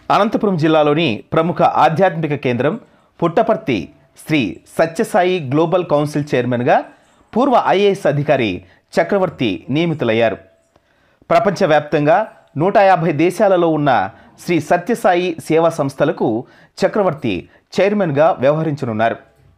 అనంతపురం జిల్లాలోని ప్రముఖ ఆధ్యాత్మిక కేంద్రం పుట్టపర్తి శ్రీ సత్యసాయి గ్లోబల్ కౌన్సిల్ చైర్మన్గా పూర్వ ఐఏఎస్ అధికారి చక్రవర్తి నియమితులయ్యారు ప్రపంచవ్యాప్తంగా నూట యాభై దేశాలలో ఉన్న శ్రీ సత్యసాయి సేవా సంస్థలకు చక్రవర్తి చైర్మన్గా వ్యవహరించనున్నారు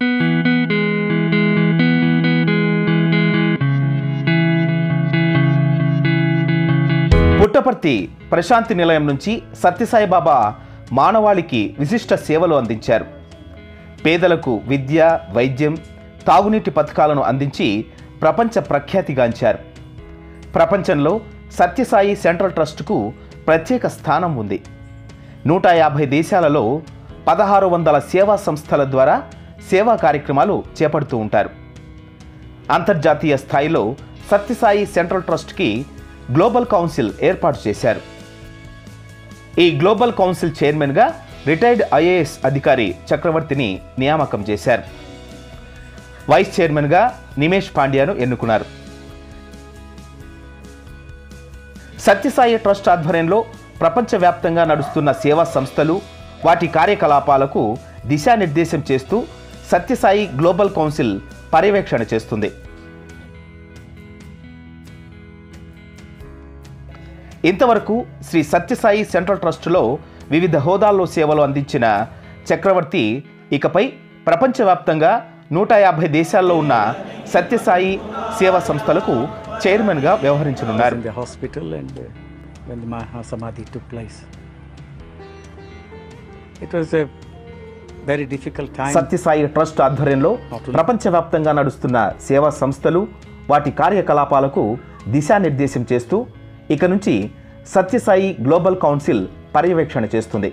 పుట్టపర్తి ప్రశాంతి నిలయం నుంచి సత్యసాయి బాబా మానవాళికి విశిష్ట సేవలు అందించారు పేదలకు విద్య వైద్యం తాగునీటి పథకాలను అందించి ప్రపంచ ప్రఖ్యాతిగాంచారు ప్రపంచంలో సత్యసాయి సెంట్రల్ ట్రస్టుకు ప్రత్యేక స్థానం ఉంది నూట యాభై దేశాలలో పదహారు వందల సేవా సంస్థల ద్వారా సేవా కార్యక్రమాలు చేపడుతూ ఉంటారు అంతర్జాతీయ స్థాయిలో సత్యసాయి సెంట్రల్ ట్రస్ట్కి గ్లోబల్ కౌన్సిల్ ఏర్పాటు చేశారు ఈ గ్లోబల్ కౌన్సిల్ చైర్మన్గా రిటైర్డ్ ఐఏఎస్ అధికారి చక్రవర్తిని నియామకం చేశారు వైస్ చైర్మన్గా నిమేష్ పాండ్యాను ఎన్నుకున్నారు సత్యసాయి ట్రస్ట్ ఆధ్వర్యంలో ప్రపంచవ్యాప్తంగా నడుస్తున్న సేవా సంస్థలు వాటి కార్యకలాపాలకు దిశానిర్దేశం చేస్తూ సత్యసాయి గ్లోబల్ కౌన్సిల్ పర్యవేక్షణ చేస్తుంది ఇంతవరకు శ్రీ సత్యసాయి సెంట్రల్ ట్రస్టులో వివిధ హోదాల్లో సేవలు అందించిన చక్రవర్తి ఇకపై ప్రపంచవ్యాప్తంగా నూట యాభై దేశాల్లో ఉన్న సత్యసాయి సేవా సంస్థలకు చైర్మన్గా వ్యవహరించనున్నారు in the hospital and uh, when the Mahasamadhi took place. It was a very difficult time. Sathya Sai trust ఆధ్వర్యంలో ప్రపంచవ్యాప్తంగా నడుస్తున్న సేవా సంస్థలు వాటి కార్యకలాపాలకు దిశానిర్దేశం చేస్తూ ఇక నుంచి సత్యసాయి గ్లోబల్ కౌన్సిల్ పర్యవేక్షణ చేస్తుంది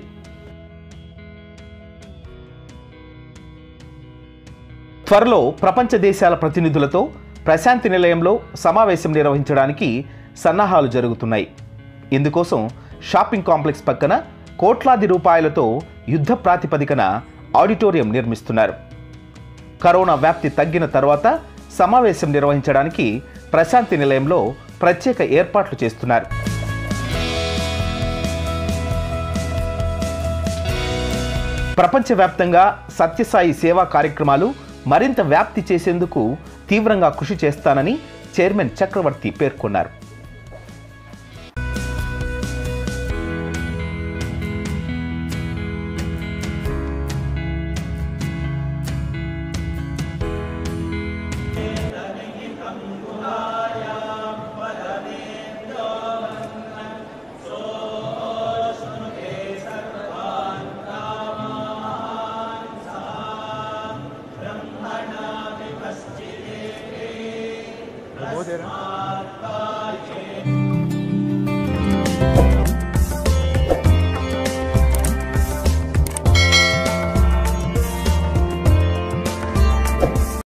త్వరలో ప్రపంచ దేశాల ప్రతినిధులతో ప్రశాంతి నిలయంలో సమావేశం నిర్వహించడానికి సన్నాహాలు జరుగుతున్నాయి ఇందుకోసం షాపింగ్ కాంప్లెక్స్ పక్కన కోట్లాది రూపాయలతో యుద్ధ ప్రాతిపదికన ఆడిటోరియం నిర్మిస్తున్నారు కరోనా వ్యాప్తి తగ్గిన తర్వాత సమావేశం నిర్వహించడానికి ప్రశాంతి నిలయంలో ప్రత్యేక ఏర్పాట్లు చేస్తున్నారు ప్రపంచవ్యాప్తంగా సత్యసాయి సేవా కార్యక్రమాలు మరింత వ్యాప్తి చేసేందుకు తీవ్రంగా కృషి చేస్తానని చైర్మన్ చక్రవర్తి పేర్కొన్నారు